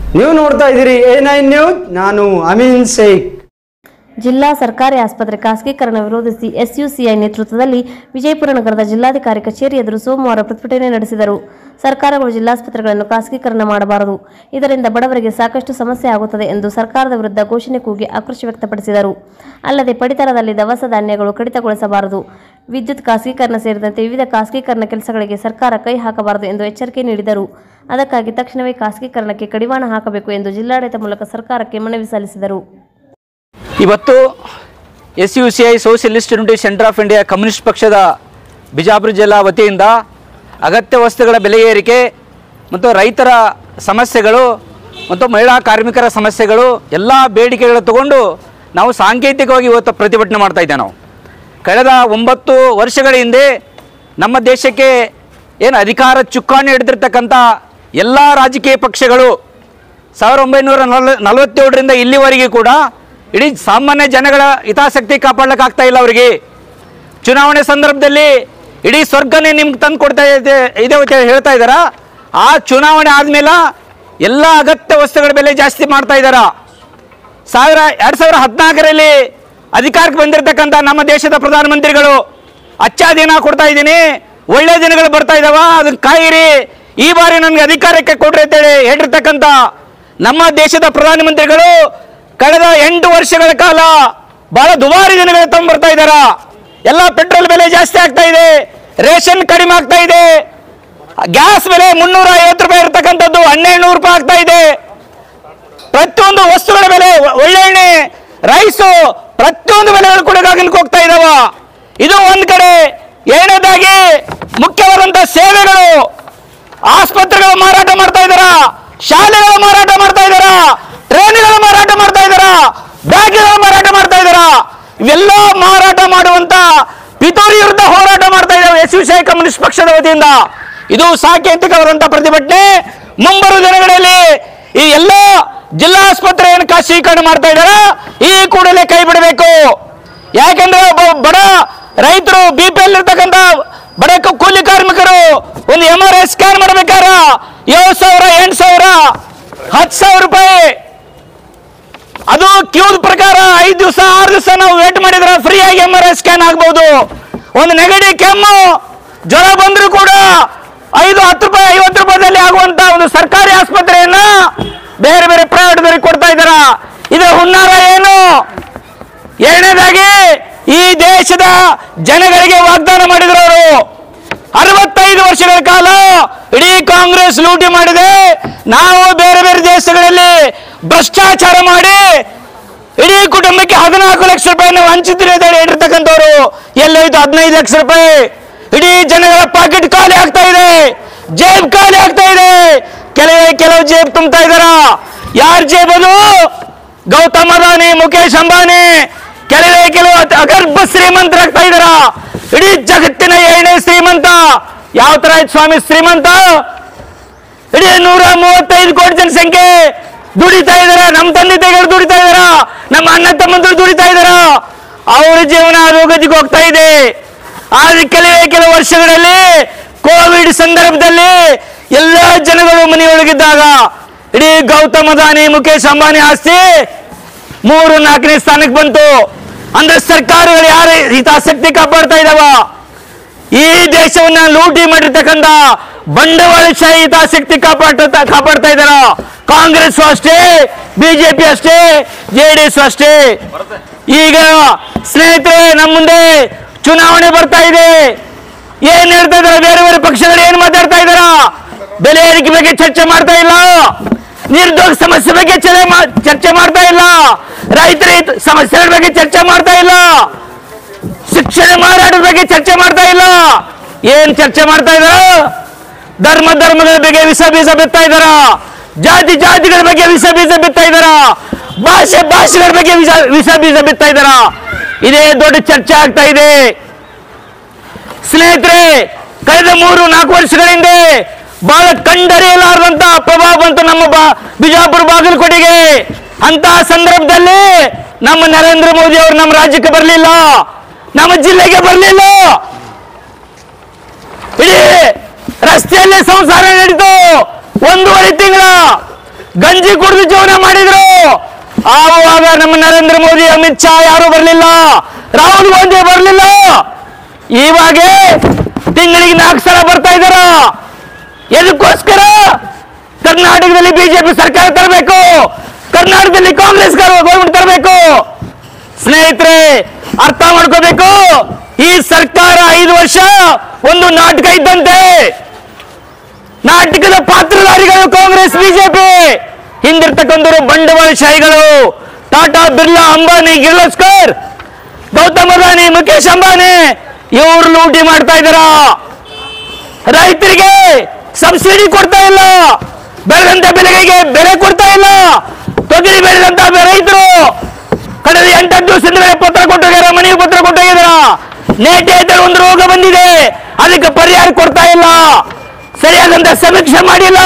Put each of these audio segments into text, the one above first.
ನೀವು ನೋಡ್ತಾ ಇದ್ದೀರಿ ಎ ನೈನ್ ನ್ಯೂಸ್ ನಾನು ಅಮೀನ್ ಶೇಖ್ ಜಿಲ್ಲಾ ಸರ್ಕಾರಿ ಆಸ್ಪತ್ರೆ ಖಾಸಗೀಕರಣ ವಿರೋಧಿಸಿ ಎಸ್ಯುಸಿಐ ನೇತೃತ್ವದಲ್ಲಿ ವಿಜಯಪುರ ನಗರದ ಜಿಲ್ಲಾಧಿಕಾರಿ ಕಚೇರಿ ಎದುರು ಸೋಮವಾರ ಪ್ರತಿಭಟನೆ ನಡೆಸಿದರು ಸರ್ಕಾರಗಳು ಜಿಲ್ಲಾಸ್ಪತ್ರೆಗಳನ್ನು ಖಾಸಗೀಕರಣ ಮಾಡಬಾರದು ಇದರಿಂದ ಬಡವರಿಗೆ ಸಾಕಷ್ಟು ಸಮಸ್ಯೆ ಆಗುತ್ತದೆ ಎಂದು ಸರ್ಕಾರದ ವಿರುದ್ಧ ಘೋಷಣೆ ಕೂಗಿ ಆಕ್ರೋಶ ವ್ಯಕ್ತಪಡಿಸಿದರು ಅಲ್ಲದೆ ಪಡಿತರದಲ್ಲಿ ದವಸ ಧಾನ್ಯಗಳು ಕಡಿತಗೊಳಿಸಬಾರದು ವಿದ್ಯುತ್ ಖಾಸಗೀಕರಣ ಸೇರಿದಂತೆ ವಿವಿಧ ಖಾಸಗೀಕರಣ ಕೆಲಸಗಳಿಗೆ ಸರ್ಕಾರ ಕೈ ಹಾಕಬಾರದು ಎಂದು ಎಚ್ಚರಿಕೆ ನೀಡಿದರು ಅದಕ್ಕಾಗಿ ತಕ್ಷಣವೇ ಖಾಸಗೀಕರಣಕ್ಕೆ ಕಡಿವಾಣ ಹಾಕಬೇಕು ಎಂದು ಜಿಲ್ಲಾಡಳಿತ ಮೂಲಕ ಸರ್ಕಾರಕ್ಕೆ ಮನವಿ ಸಲ್ಲಿಸಿದರು ಇವತ್ತು S U C I socialist unity centre of India communist ಪಕ್ಷದ ಬಿಜಾಪುರ ಜಿಲ್ಲಾ ವತಿಯಿಂದ ಅಗತ್ಯ ವಸ್ತುಗಳ ಬೆಲೆ ಏರಿಕೆ ಮತ್ತು ರೈತರ ಸಮಸ್ಯೆಗಳು ಮತ್ತು ಮಹಿಳಾ ಕಾರ್ಮಿಕರ ಸಮಸ್ಯೆಗಳು ಎಲ್ಲ ಬೇಡಿಕೆಗಳು ತಗೊಂಡು ನಾವು ಸಾಂಕೇತಿಕವಾಗಿ ಇವತ್ತು ಪ್ರತಿಭಟನೆ ಮಾಡ್ತಾ ಇದ್ದೇವೆ ನಾವು ಕಳೆದ ಒಂಬತ್ತು ವರ್ಷಗಳ ಹಿಂದೆ ನಮ್ಮ ದೇಶಕ್ಕೆ ಏನು ಅಧಿಕಾರ ಚುಕ್ಕಾಣಿ ಹಿಡಿದಿರ್ತಕ್ಕಂಥ ಎಲ್ಲ ರಾಜಕೀಯ ಪಕ್ಷಗಳು ಸಾವಿರದ ಒಂಬೈನೂರ ನಲ್ ನಲವತ್ತೇಳರಿಂದ ಇಲ್ಲಿವರೆಗೆ ಕೂಡ ಇಡೀ ಸಾಮಾನ್ಯ ಜನಗಳ ಹಿತಾಸಕ್ತಿ ಕಾಪಾಡ್ಲಿಕ್ಕಾಗ್ತಾ ಇಲ್ಲ ಅವರಿಗೆ ಚುನಾವಣೆ ಸಂದರ್ಭದಲ್ಲಿ ಇಡೀ ಸ್ವರ್ಗನೇ ನಿಮ್ಗೆ ತಂದು ಕೊಡ್ತಾ ಇದೆ ಇದೆ ಅಂತ ಹೇಳ್ತಾ ಇದ್ದಾರ ಆ ಚುನಾವಣೆ ಆದಮೇಲೆ ಎಲ್ಲ ಅಗತ್ಯ ವಸ್ತುಗಳ ಬೆಲೆ ಜಾಸ್ತಿ ಮಾಡ್ತಾ ಇದ್ದಾರ ಸಾವಿರ ಎರಡು ಸಾವಿರ ಹದಿನಾಲ್ಕರಲ್ಲಿ ಅಧಿಕಾರಕ್ಕೆ ಬಂದಿರತಕ್ಕಂಥ ನಮ್ಮ ದೇಶದ ಪ್ರಧಾನಮಂತ್ರಿಗಳು ಅಚ್ಚ ದಿನ ಕೊಡ್ತಾ ಇದ್ದೀನಿ ಒಳ್ಳೆ ದಿನಗಳು ಬರ್ತಾ ಇದಾವ ಅದನ್ನ ಕಾಯಿರಿ ಈ ಬಾರಿ ನನಗೆ ಅಧಿಕಾರಕ್ಕೆ ಕೊಡ್ರಿ ಅಂತೇಳಿ ಹೇಳಿರ್ತಕ್ಕಂಥ ನಮ್ಮ ದೇಶದ ಪ್ರಧಾನಮಂತ್ರಿಗಳು ಕಳೆದ ಎಂಟು ವರ್ಷಗಳ ಕಾಲ ಬಹಳ ದುಬಾರಿ ದಿನಗಳು ತಗೊಂಡ್ ಬರ್ತಾ ಇದ್ದಾರ ಎಲ್ಲ ಪೆಟ್ರೋಲ್ ಬೆಲೆ ಜಾಸ್ತಿ ಆಗ್ತಾ ಇದೆ ರೇಷನ್ ಕಡಿಮೆ ಆಗ್ತಾ ಇದೆ ಗ್ಯಾಸ್ ಬೆಲೆ ಮುನ್ನೂರ ಐವತ್ತು ರೂಪಾಯಿ ಇರ್ತಕ್ಕಂಥದ್ದು ಹನ್ನೆರಡು ನೂರು ರೂಪಾಯಿ ಆಗ್ತಾ ಇದೆ ಪ್ರತಿಯೊಂದು ವಸ್ತುಗಳ ಬೆಲೆ ಒ- ಒಳ್ಳೆ ಎಣ್ಣೆ ರೈಸು ಪ್ರತಿಯೊಂದು ಬೆಲೆಗಳು ಕೂಡ ಗಗನಕ್ಕೆ ಹೋಗ್ತಾ ಇದಾವ ಇದು ಒಂದ್ ಕಡೆ ಎರಡನೇದಾಗಿ ಮುಖ್ಯವಾದಂತ ಸೇವೆಗಳು ಆಸ್ಪತ್ರೆಗಳು ಮಾರಾಟ ಮಾಡ್ತಾ ಇದಾರ ಶಾಲೆಗಳು ಮಾರಾಟ ಮಾಡ್ತಾ ಇದಾರ ಟ್ರೈನ್ಗಳು ಮಾರಾಟ ಮಾಡ್ತಾ ಇದಾರ ಬ್ಯಾಗ್ಗಳು ಮಾರಾಟ ಮಾಡ್ತಾ ಇದಾರ ಇವೆಲ್ಲ ಮಾರಾಟ ಮಾಡುವಂತ ಪಿತೂರಿ ವಿರುದ್ಧ ಹೋರಾಟ ಮಾಡ್ತಾ ಇದ್ದಾವೆ S U C I communist ಪಕ್ಷದ ವತಿಯಿಂದ ಇದು ಸಾಂಕೇತಿಕವಾದಂತ ಪ್ರತಿಭಟನೆ ಮುಂಬರುವ ದಿನಗಳಲ್ಲಿ ಈ ಎಲ್ಲ ಜಿಲ್ಲಾ ಆಸ್ಪತ್ರೆಯನ್ನು ಖಾಸಗೀಕರಣ ಮಾಡ್ತಾ ಇದ್ದಾರ ಈ ಕೂಡಲೇ ಕೈ ಬಿಡಬೇಕು ಯಾಕಂದ್ರೆ ಒಬ್ಬ ಬಡ ರೈತರು ಬಿ ಪಿ ಎಲ್ ಇರ್ತಕ್ಕಂಥ ಬಡ ಕ- ಕೂಲಿ ಕಾರ್ಮಿಕರು ಒಂದು ಎಂ ಆರ್ ಐ ಸ್ಕ್ಯಾನ್ ಮಾಡ್ಬೇಕಾರ ಏಳು ಸಾವಿರ ಎಂಟು ಸಾವಿರ ಹತ್ತು ಸಾವಿರ ರೂಪಾಯಿ ಅದು ಕ್ಯೂದ ಪ್ರಕಾರ ಐದು ದಿವಸ ಆರು ದಿವಸ ನಾವು ವೇಟ್ ಮಾಡಿದ್ರೆ ಫ್ರೀ ಆಗಿ ಎಂ ಆರ್ ಐ ಸ್ಕ್ಯಾನ್ ಆಗ್ಬಹುದು ಒಂದು ನೆಗಡಿ ಕೆಮ್ಮು ಜ್ವರ ಬಂದರೂ ಕೂಡ ಐದು ಹತ್ತು ರೂಪಾಯಿ ಐವತ್ತು ರೂಪಾಯಿದಲ್ಲಿ ಆಗುವಂತ ಒಂದು ಸರ್ಕಾರಿ ಆಸ್ಪತ್ರೆಯನ್ನ ಬೇರೆ ಬೇರೆ ಪ್ರೈವೇಟ್ದವರಿಗೆ ಕೊಡ್ತಾ ಇದ್ದಾರ ಇದು ಹುನ್ನಾರ ಏನು ಎರಡನೇದಾಗಿ ಈ ದೇಶದ ಜನಗಳಿಗೆ ವಾಗ್ದಾನ ಮಾಡಿದ್ರು ಅವರು ಅರವತ್ತೈದು ವರ್ಷಗಳ ಕಾಲ ಇಡೀ ಕಾಂಗ್ರೆಸ್ ಲೂಟಿ ಮಾಡಿದೆ ನಾವು ಬೇರೆ ಬೇರೆ ದೇಶಗಳಲ್ಲಿ ಭ್ರಷ್ಟಾಚಾರ ಮಾಡಿ ಇಡೀ ಕುಟುಂಬಕ್ಕೆ ಹದಿನಾಲ್ಕು ಲಕ್ಷ ರೂಪಾಯಿನ ವಂಚಿತರು ಅಂತ ಹೇಳಿ ಹೇಳಿರ್ತಕ್ಕಂಥವ್ರು ಎಲ್ಲೋಯ್ತು ಹದಿನೈದು ಲಕ್ಷ ರೂಪಾಯಿ ಇಡೀ ಜನಗಳ ಪಾಕೆಟ್ ಖಾಲಿ ಆಗ್ತಾ ಇದೆ ಜೇಬ್ ಖಾಲಿ ಆಗ್ತಾ ಇದೆ ಕೆಲವೇ ಕೆಲವು ಜೇಬ್ ತುಂಬ್ತಾ ಇದಾರ ಯಾರ ಜೇಬ್ ಅದು ಗೌತಮ್ ಅದಾನಿ ಮುಖೇಶ್ ಅಂಬಾನಿ ಕೆಲವೇ ಕೆಲವು ಅತ- ಅಗರ್ಭ ಶ್ರೀಮಂತರಾಗ್ತಾ ಇದಾರ ಇಡೀ ಜಗತ್ತಿನ ಏಳನೇ ಶ್ರೀಮಂತ ಯಾವ ತರ ಆಯ್ತು ಸ್ವಾಮಿ ಶ್ರೀಮಂತ ಇಡೀ ನೂರ ಮೂವತ್ತೈದು ಕೋಟಿ ಜನಸಂಖ್ಯೆ ದುಡಿತಾ ಇದಾರ ನಮ್ಮ ತಂದೆ ತಾಯಿಗಳು ದುಡಿತಾ ಇದಾರ ನಮ್ಮ ಅಣ್ಣ ತಮ್ಮಂದ್ರು ದುಡಿತಾ ಇದಾರ ಅವ್ರ ಜೀವನ ಅಧೋಗತಿಗೆ ಹೋಗ್ತಾ ಇದೆ ಆದ್ರೆ ಕೆಲವೇ ಕೆಲವು ವರ್ಷಗಳಲ್ಲಿ ಕೋವಿಡ್ ಸಂದರ್ಭದಲ್ಲಿ ಎಲ್ಲ ಜನಗಳು ಮನೆಯೊಳಗಿದ್ದಾಗ ಇಡೀ ಗೌತಮ್ ಅದಾನಿ ಮುಖೇಶ್ ಅಂಬಾನಿ ಆಸ್ತಿ ಮೂರು ನಾಲ್ಕನೇ ಸ್ಥಾನಕ್ಕೆ ಬಂತು ಅಂದ್ರೆ ಸರ್ಕಾರಗಳು ಯಾರ ಹಿತಾಸಕ್ತಿ ಕಾಪಾಡ್ತಾ ಇದಾವ ಈ ದೇಶವನ್ನ ಲೂಟಿ ಮಾಡಿರ್ತಕ್ಕಂಥ ಬಂಡವಾಳಶಾಹಿ ಹಿತಾಸಕ್ತಿ ಕಾಪಾಡ್ತಾ ಕಾಪಾಡ್ತಾ ಇದ್ದಾರ ಕಾಂಗ್ರೆಸ್ ಅಷ್ಟೇ ಬಿಜೆಪಿ ಅಷ್ಟೇ ಜೆ ಡಿ ಎಸ್ ಅಷ್ಟೇ ಈಗ ಸ್ನೇಹಿತರೆ ನಮ್ಮ ಮುಂದೆ ಚುನಾವಣೆ ಬರ್ತಾ ಇದೆ ಏನ್ ಹೇಳ್ತಾ ಇದಾರೆ ಬೇರೆ ಬೇರೆ ಪಕ್ಷಗಳು ಏನ್ ಮಾತಾಡ್ತಾ ಇದಾರ ಬೆಲೆ ಏರಿಕೆ ಬಗ್ಗೆ ಚರ್ಚೆ ಮಾಡ್ತಾ ಇಲ್ಲ ನಿರುದ್ಯೋಗ ಸಮಸ್ಯೆ ಬಗ್ಗೆ ಚರ್ಚೆ ಮಾ- ಚರ್ಚೆ ಮಾಡ್ತಾ ಇಲ್ಲ ರೈತರ ಹಿತ- ಸಮಸ್ಯೆಗಳ ಬಗ್ಗೆ ಚರ್ಚೆ ಮಾಡ್ತಾ ಇಲ್ಲ ಶಿಕ್ಷಣ ಮಾರಾಟದ ಬಗ್ಗೆ ಚರ್ಚೆ ಮಾಡ್ತಾ ಇಲ್ಲ ಏನ್ ಚರ್ಚೆ ಮಾಡ್ತಾ ಇದಾರ ಧರ್ಮ ಧರ್ಮಗಳ ಬಗ್ಗೆ ವಿಷ ಬೀಜ ಬಿತ್ತಾ ಇದಾರ ಜಾತಿ ಜಾತಿಗಳ ಬಗ್ಗೆ ವಿಷ ಬೀಜ ಬಿತ್ತಾ ಇದಾರ ಭಾಷೆ ಭಾಷೆಗಳ ಬಗ್ಗೆ ವಿಷ ವಿಷ ಬೀಜ ಬಿತ್ತಾ ಇದಾರ ಇದೇ ದೊಡ್ಡ ಚರ್ಚೆ ಆಗ್ತಾ ಇದೆ ಸ್ನೇಹಿತರೆ ಕಳೆದ ಮೂರು ನಾಲ್ಕು ವರ್ಷಗಳ ಹಿಂದೆ ಬಹಳ ಕಂಡರಿಯಲಾರದಂತ ಪ್ರಭಾವ ಬಂತು ನಮ್ಮ ಬಾ- ಬಿಜಾಪುರ ಬಾಗಲಕೋಟೆಗೆ ಅಂತ ಸಂದರ್ಭದಲ್ಲಿ ನಮ್ಮ ನರೇಂದ್ರ ಮೋದಿ ಅವರು ನಮ್ಮ ರಾಜ್ಯಕ್ಕೆ ಬರಲಿಲ್ಲ ನಮ್ಮ ಜಿಲ್ಲೆಗೆ ಬರಲಿಲ್ಲ ಇಡೀ ರಸ್ತೆಯಲ್ಲೇ ಸಂಸಾರ ನಡೀತು ಒಂದೂವರೆ ತಿಂಗಳ ಗಂಜಿ ಕುಡಿದು ಜೀವನ ಮಾಡಿದ್ರು ಆವಾಗ ನಮ್ಮ ನರೇಂದ್ರ ಮೋದಿ ಅಮಿತ್ ಶಾ ಯಾರು ಬರಲಿಲ್ಲ ರಾಹುಲ್ ಗಾಂಧಿ ಬರಲಿಲ್ಲ ಇವಾಗ ತಿಂಗಳಿಗೆ ನಾಲ್ಕು ಸಲ ಬರ್ತಾ ಇದಾರ ಎದಕ್ಕೋಸ್ಕರ ಕರ್ನಾಟಕದಲ್ಲಿ ಬಿಜೆಪಿ ಸರ್ಕಾರ ತರಬೇಕು ಕರ್ನಾಟಕದಲ್ಲಿ ಕಾಂಗ್ರೆಸ್ ಗೌರ್ಮೆಂಟ್ ತರಬೇಕು ಸ್ನೇಹಿತರೆ ಅರ್ಥ ಮಾಡ್ಕೋಬೇಕು ಈ ಸರ್ಕಾರ ಐದು ವರ್ಷ ಒಂದು ನಾಟಕ ಇದ್ದಂತೆ ನಾಟಕದ ಪಾತ್ರಧಾರಿಗಳು ಕಾಂಗ್ರೆಸ್ ಬಿಜೆಪಿ ಹಿಂದಿರ್ತಕ್ಕಂಥವ್ರು ಬಂಡವಾಳಶಾಹಿಗಳು ಟಾಟಾ ಬಿರ್ಲಾ ಅಂಬಾನಿ ಕಿರ್ಲೋಸ್ಕರ್ ಗೌತಮ್ ಅದಾನಿ ಮುಖೇಶ್ ಅಂಬಾನಿ ಇವರು ಲೂಟಿ ಮಾಡ್ತಾ ಇದ್ದಾರ ರೈತರಿಗೆ ಸಬ್ಸಿಡಿ ಕೊಡ್ತಾ ಇಲ್ಲ ಬೆಳೆದಂತ ಬೆಲೆಗೆ ಬೆಲೆ ಕೊಡ್ತಾ ಇಲ್ಲ ತೊಗರಿ ಬೆಳೆದಂತ ರೈತರು ಕಳೆದ ಎಂಟತ್ತು ದಿವಸದಿಂದ ಪತ್ರ ಕೊಟ್ಟೋಗ್ಯಾರ ಮನೆಗೆ ಪತ್ರ ಕೊಟ್ಟೋಗಿದಾರ ನೇಟೆ ಇದ್ದರೆ ಒಂದು ರೋಗ ಬಂದಿದೆ ಅದಕ್ಕೆ ಪರಿಹಾರ ಕೊಡ್ತಾ ಇಲ್ಲ ಸರಿಯಾದಂತ ಸಮೀಕ್ಷೆ ಮಾಡಿಲ್ಲ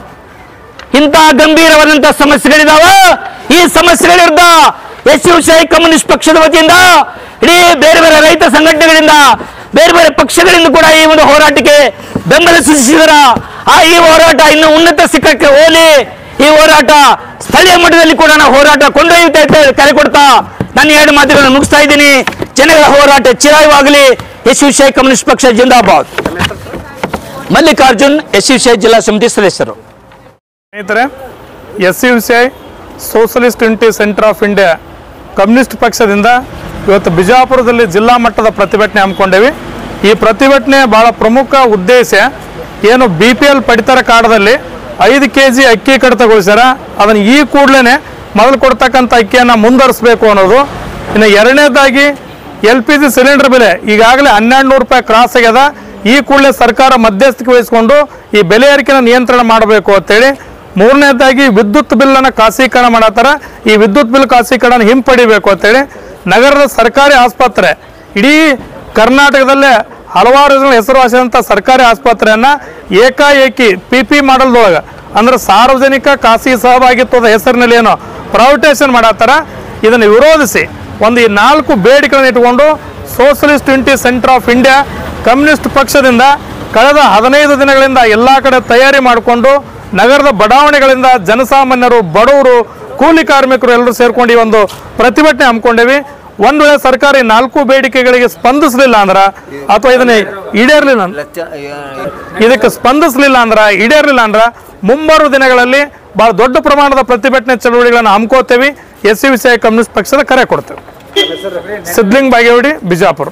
ಇಂಥ ಗಂಭೀರವಾದಂತ ಸಮಸ್ಯೆಗಳಿದಾವ ಈ ಸಮಸ್ಯೆಗಳ ವಿರುದ್ಧ ಎಸ್ ಯು ಸಿ ಕಮ್ಯುನಿಸ್ಟ್ ಪಕ್ಷದ ವತಿಯಿಂದ ಇಡೀ ಬೇರೆ ಬೇರೆ ರೈತ ಸಂಘಟನೆಗಳಿಂದ ಬೇರೆ ಬೇರೆ ಪಕ್ಷಗಳಿಂದ ಕೂಡ ಈ ಒಂದು ಹೋರಾಟಕ್ಕೆ ಬೆಂಬಲ ಸೂಚಿಸಿದರ ಆ ಈ ಹೋರಾಟ ಇನ್ನು ಉನ್ನತ ಸಿಕ್ಕಕ್ಕೆ ಹೋಲಿ ಈ ಹೋರಾಟ ಸ್ಥಳೀಯ ಮಟ್ಟದಲ್ಲಿ ಕೂಡ ನಾವು ಹೋರಾಟ ಕೊಂಡೊಯ್ಯುತ್ತೆ ಅಂತ ಹೇಳಿ ಕರೆ ಕೊಡ್ತಾ ನಾನು ಎರಡು ಮಾತುಗಳನ್ನು ಮುಗಿಸ್ತಾ ಇದ್ದೀನಿ ಜನಗಳ ಹೋರಾಟ ಚಿರಾಯವಾಗಲಿ ಎಸ್ ಯು ಸಿ ಕಮ್ಯುನಿಸ್ಟ್ ಪಕ್ಷ ಜಿಂದಾಬಾದ್ ಮಲ್ಲಿಕಾರ್ಜುನ್ ಎಸ್ ಯು ಸಿ ಜಿಲ್ಲಾ ಸಮಿತಿ ಸದಸ್ಯರು ಸ್ನೇಹಿತರೆ S U C I socialist unity centre of India communist ಪಕ್ಷದಿಂದ ಇವತ್ತು ಬಿಜಾಪುರದಲ್ಲಿ ಜಿಲ್ಲಾ ಮಟ್ಟದ ಪ್ರತಿಭಟನೆ ಹಮ್ಮಿಕೊಂಡೇವಿ ಈ ಪ್ರತಿಭಟನೆ ಭಾಳ ಪ್ರಮುಖ ಉದ್ದೇಶ ಏನು ಬಿ ಪಿ ಎಲ್ ಪಡಿತರ ಕಾರ್ಡ್ದಲ್ಲಿ ಐದು ಕೆ ಜಿ ಅಕ್ಕಿ ಕಡಿತಗೊಳಿಸ್ಯಾರ ಅದನ್ನು ಈ ಕೂಡಲೇ ಮೊದಲು ಕೊಡ್ತಕ್ಕಂಥ ಅಕ್ಕಿಯನ್ನು ಮುಂದುವರಿಸಬೇಕು ಅನ್ನೋದು ಇನ್ನು ಎರಡನೇದಾಗಿ ಎಲ್ ಪಿ ಜಿ ಸಿಲಿಂಡರ್ ಬೆಲೆ ಈಗಾಗಲೇ ಹನ್ನೆರಡು ನೂರು ರೂಪಾಯಿ ಕ್ರಾಸ್ ಆಗ್ಯದ ಈ ಕೂಡಲೇ ಸರ್ಕಾರ ಮಧ್ಯಸ್ಥಿಕೆ ವಹಿಸಿಕೊಂಡು ಈ ಬೆಲೆ ಏರಿಕೆನ ನಿಯಂತ್ರಣ ಮಾಡಬೇಕು ಅಂತೇಳಿ ಮೂರನೇದಾಗಿ ವಿದ್ಯುತ್ ಬಿಲ್ಲನ್ನು ಖಾಸೀಕರಣ ಮಾಡತ್ತಾರ ಈ ವಿದ್ಯುತ್ ಬಿಲ್ ಖಾಸೀಕರಣ ಹಿಂಪಡಿಬೇಕು ಅಂತೇಳಿ ನಗರದ ಸರ್ಕಾರಿ ಆಸ್ಪತ್ರೆ ಇಡೀ ಕರ್ನಾಟಕದಲ್ಲೇ ಹಲವಾರು ಜನ ಹೆಸರುವಾಸಿಯಾದಂಥ ಸರ್ಕಾರಿ ಆಸ್ಪತ್ರೆಯನ್ನು ಏಕಾಏಕಿ ಪಿ ಪಿ ಮಾಡಲ್ದೊಳಗೆ ಅಂದ್ರೆ ಸಾರ್ವಜನಿಕ ಖಾಸಗಿ ಸಹಭಾಗಿತ್ವದ ಹೆಸರಿನಲ್ಲಿ ಏನೋ ಪ್ರೈವೇಟೇಷನ್ ಮಾಡತ್ತಾರ ಇದನ್ನು ವಿರೋಧಿಸಿ ಒಂದು ಈ ನಾಲ್ಕು ಬೇಡಿಕೆಗಳನ್ನು ಇಟ್ಟುಕೊಂಡು socialist unity centre of India communist ಪಕ್ಷದಿಂದ ಕಳೆದ ಹದಿನೈದು ದಿನಗಳಿಂದ ಎಲ್ಲ ಕಡೆ ತಯಾರಿ ಮಾಡಿಕೊಂಡು ನಗರದ ಬಡಾವಣೆಗಳಿಂದ ಜನಸಾಮಾನ್ಯರು ಬಡವರು ಕೂಲಿ ಕಾರ್ಮಿಕರು ಎಲ್ಲರೂ ಸೇರ್ಕೊಂಡು ಈ ಒಂದು ಪ್ರತಿಭಟನೆ ಹಮ್ಮಿಕೊಂಡೇವಿ ಒಂದು ವೇಳೆ ಸರ್ಕಾರ ಈ ನಾಲ್ಕು ಬೇಡಿಕೆಗಳಿಗೆ ಸ್ಪಂದಿಸಲಿಲ್ಲ ಅಂದ್ರೆ ಅಥವಾ ಇದನ್ನ ಈಡೇರಲಿಲ್ಲ ಇದಕ್ಕೆ ಸ್ಪಂದಿಸಲಿಲ್ಲ ಅಂದ್ರೆ ಈಡೇರಲಿಲ್ಲ ಅಂದ್ರೆ ಮುಂಬರುವ ದಿನಗಳಲ್ಲಿ ಬಹಳ ದೊಡ್ಡ ಪ್ರಮಾಣದ ಪ್ರತಿಭಟನೆ ಚಳವಳಿಗಳನ್ನು ಹಮ್ಮಿಕೋತೇವೆ S C C I communist ಪಕ್ಷದ ಕರೆ ಕೊಡ್ತೇವೆ ಸಿದ್ಲಿಂಗ್ ಬಾಗೇವಾಡಿ ಬಿಜಾಪುರ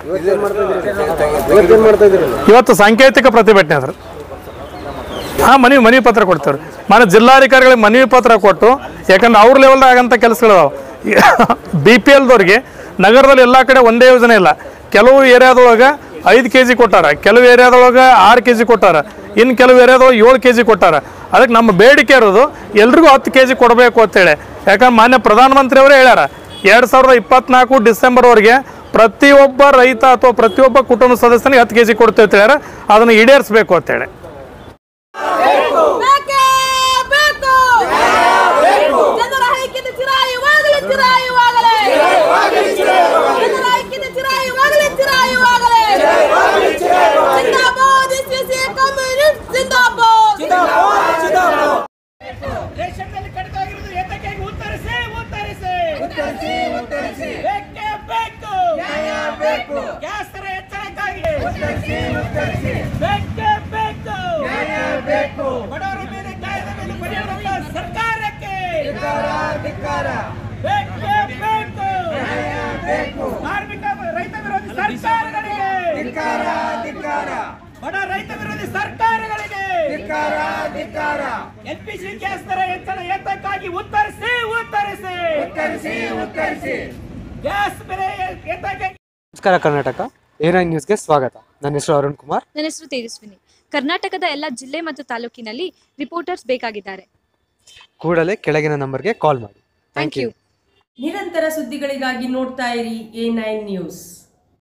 ಇವತ್ತು ಸಾಂಕೇತಿಕ ಪ್ರತಿಭಟನೆ ಅದ್ರ ಹಾ ಮನವಿ ಮನವಿ ಪತ್ರ ಕೊಡ್ತೇವ್ರಿ ಮನೆ ಜಿಲ್ಲಾಧಿಕಾರಿಗಳಿಗೆ ಮನವಿ ಪತ್ರ ಕೊಟ್ಟು ಯಾಕಂದ್ರೆ ಅವ್ರ ಲೆವೆಲ್ದಾಗ ಆಗಂತ ಕೆಲಸಗಳಿದಾವೆ ಬಿ ಪಿ ಎಲ್ದವ್ರಿಗೆ ನಗರದಲ್ಲಿ ಎಲ್ಲ ಕಡೆ ಒಂದೇ ಯೋಜನೆ ಇಲ್ಲ ಕೆಲವು ಏರಿಯಾದೊಳಗೆ ಐದು ಕೆ ಜಿ ಕೊಟ್ಟಾರ ಕೆಲವು ಏರಿಯಾದೊಳಗೆ ಆರು ಕೆ ಜಿ ಕೊಟ್ಟಾರ ಇನ್ನು ಕೆಲವು ಏರಿಯಾದೊಳಗೆ ಏಳು ಕೆ ಜಿ ಕೊಟ್ಟಾರ ಅದಕ್ಕೆ ನಮ್ಮ ಬೇಡಿಕೆ ಇರೋದು ಎಲ್ರಿಗೂ ಹತ್ತು ಕೆ ಜಿ ಕೊಡಬೇಕು ಅಂತೇಳಿ ಯಾಕಂದ್ರೆ ಮಾನ್ಯ ಪ್ರಧಾನಮಂತ್ರಿ ಅವರೇ ಹೇಳ್ಯಾರ ಎರಡು ಸಾವಿರದ ಇಪ್ಪತ್ನಾಲ್ಕು ಡಿಸೆಂಬರ್ವರೆಗೆ ಪ್ರತಿಯೊಬ್ಬ ರೈತ ಅಥವಾ ಪ್ರತಿಯೊಬ್ಬ ಕುಟುಂಬ ಸದಸ್ಯನಿಗೆ ಹತ್ತು ಕೆ ಜಿ ಕೊಡ್ತೇವೆ ಅಂತ ಹೇಳ್ಯಾರ ಅದನ್ನು ಈಡೇರಿಸಬೇಕು ಅಂತೇಳಿ ಬೇಕೇ ಬೇಕು ಜನರ ಐಕ್ಯತೆ ಚಿರಾಯುವಾಗಲೇ ಚಿರಾಯುವಾಗಲೇ ಜನರ ಐಕ್ಯತೆ ಚಿರಾಯುವಾಗಲೇ ಚಿರಾಯುವಾಗಲೇ ಜಿಂದಾಬಾದ್ ಎಸ್ಎಸ್ಎ ಕಮ್ಯುನಿಸ್ಟ್ ಜಿಂದಾಬಾದ್ ದೇಶದಲ್ಲಿ ಕಡಿತವಾಗಿರುವುದು ಏತಕ್ಕೆ ಉತ್ತರಿಸಿ ಉತ್ತರಿಸಿ ಉತ್ತರಿಸಿ ಉತ್ತರಿಸಿ ಬೇಕೇ ಬೇಕು ನ್ಯಾಯ ಬೇಕು ಗ್ಯಾಸ್ ದರ ಹೆಚ್ಚಳಕ್ಕಾಗಿ ಉತ್ತರಿಸಿ ಉತ್ತರಿಸಿ ಬೇಕೇ ಬೇಕು ನ್ಯಾಯ ಬೇಕು ಬಡವರ ಮೇಲೆ ಗಾಯದ ಮೇಲೆ ಬರೆಯುವಂತ ಸರ್ಕಾರಕ್ಕೆ ಧಿಕ್ಕಾರ ಬೇಕೇ ಬೇಕು ನ್ಯಾಯ ಬೇಕು ಕಾರ್ಮಿಕ ರೈತ ವಿರೋಧಿ ಸರ್ಕಾರಗಳಿಗೆ ಧಿಕ್ಕಾರ ಧಿಕ್ಕಾರ ಬಡ ರೈತ ವಿರೋಧಿ ಸರ್ಕಾರಗಳಿಗೆ ಧಿಕ್ಕಾರ ಧಿಕ್ಕಾರ ಎಲ್ಪಿಜಿ ಗ್ಯಾಸ್ ದರ ಹೆಚ್ಚಳ ಏತಕ್ಕಾಗಿ ಉತ್ತರಿಸಿ ಉತ್ತರಿಸಿ ಉತ್ತರಿಸಿ ಉತ್ತರಿಸಿ ಗ್ಯಾಸ್ ಬೆಲೆ ಏತಕ್ಕೆ ನಮಸ್ಕಾರ ಕರ್ನಾಟಕ ಎ ನೈನ್ ನ್ಯೂಸ್ಗೆ ಸ್ವಾಗತ ನನ್ನ ಹೆಸರು ಅರುಣ್ ಕುಮಾರ್ ನನ್ನ ಹೆಸರು ತೇಜಸ್ವಿನಿ ಕರ್ನಾಟಕದ ಎಲ್ಲ ಜಿಲ್ಲೆ ಮತ್ತು ತಾಲೂಕಿನಲ್ಲಿ ರಿಪೋರ್ಟರ್ಸ್ ಬೇಕಾಗಿದ್ದಾರೆ ಕೂಡಲೇ ಕೆಳಗಿನ ನಂಬರ್ಗೆ ಕಾಲ್ ಮಾಡಿ ಥ್ಯಾಂಕ್ ಯು ನಿರಂತರ ಸುದ್ದಿಗಳಿಗಾಗಿ ನೋಡ್ತಾ ಇರಿ ಎ ನೈನ್ ನ್ಯೂಸ್